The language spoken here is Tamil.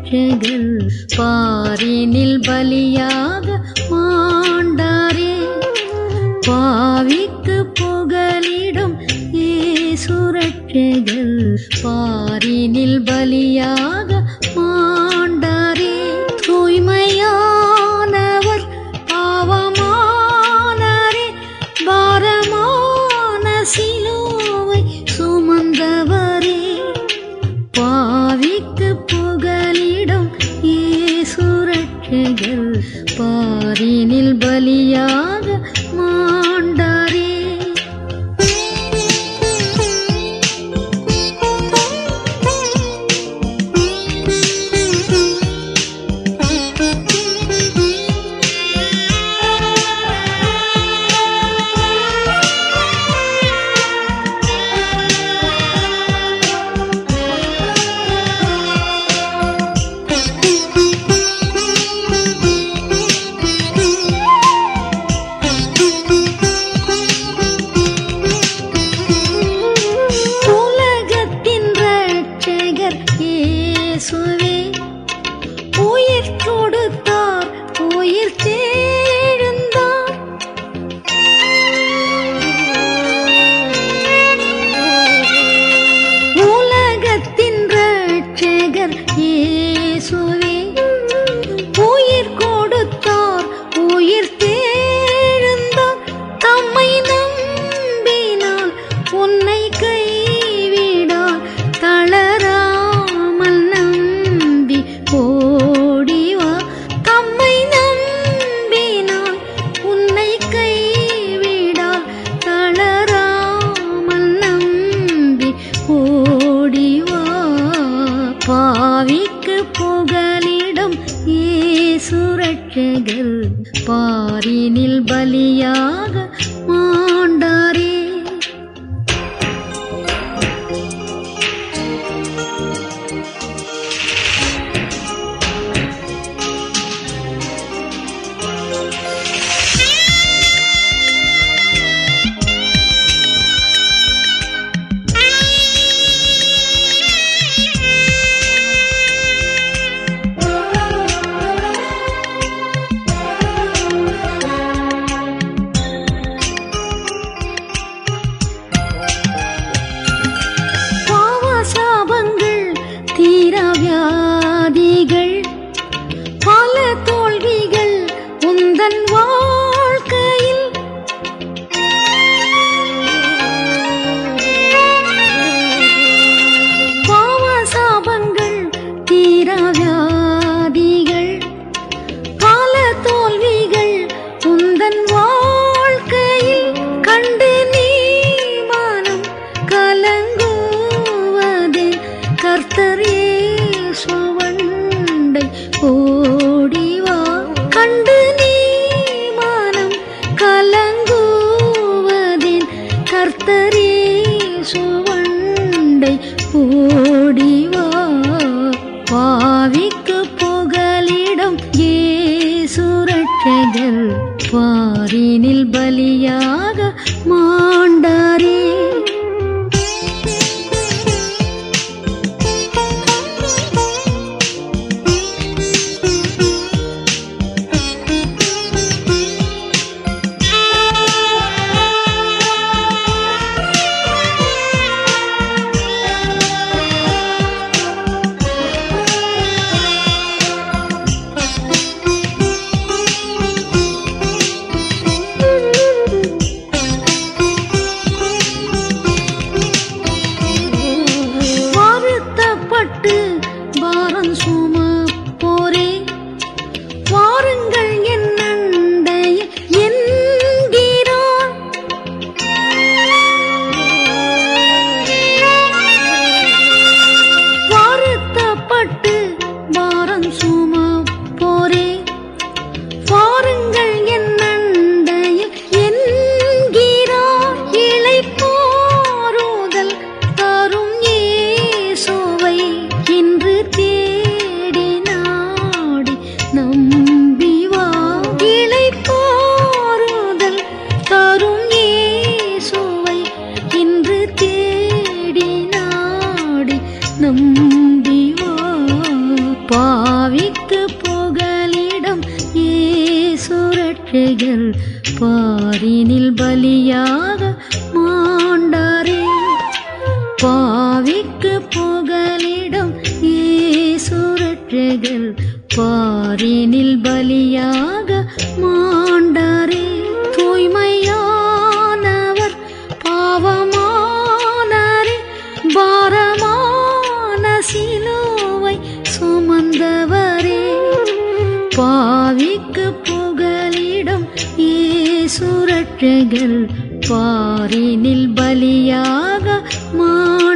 சூரட்சகர் பாரினில் பலியாக மாண்டாரே பாவிக்கு புகலிடும் ஏசுரட்சகர் பாரினில் பலியாக மாண்டாரே தூய்மையானவர் பாவமானாரே பாரமான சிலுவை சுமந்தவரே பாவிக்கு புகலிடம் ஏசுரட்சகர் பாரினில் பலியாக மாண்டாரே உலகத்தின் ரட்சகர் இயேசுவே உயிர் கொடுத்தார் உயிர் தேழ்ந்தார் உலகத்தின் ரட்சகர் இயேசுவே உயிர் கொடுத்தார் உயிர் தேழ்ந்தார் தம்மை நம்பினால் உன்னை கைவிடார் தளராமல் நம்பி ஓடிவா தம்மை நம்பினால் உன்னை கைவிடார் தளராமல் நம்பி ஓடிவா பாவிக்கு புகலிடம் ஏசுரட்சகர் பாரினில் பலியாக மாண்டாரே பாவசாபங்கள் தீராவியாதிகள் பல தோல்விகள் உந்தன் வாழ்க்கையில் பாவசாபங்கள் தீராவியாதிகள் பல தோல்விகள் உந்தன் வாழ்க்கையில் கண்டு நீ மனம் கலங்குவதே கர்த்தர் இயேசுவண்டை ஓடிவா கண்டு நீ மனம் கலங்குவதின் கர்த்தர் இயேசுவண்டை ஓடிவா பாவிக்கு புகலிடம் ஏசுரட்சகர் பாரினில் பலியாக மாண்டாரே பாவிக்கு புகலிடம் ஈசுரட்சகர் பாரினில் பலியாக மாண்டாரே தூய்மையானவர் பாவமானாரே பாரமான சிலுவை சுமந்தவரே பாவிக்கு புகலிடம் ஈசுரட்சகர் பாரினில் பலியாக மா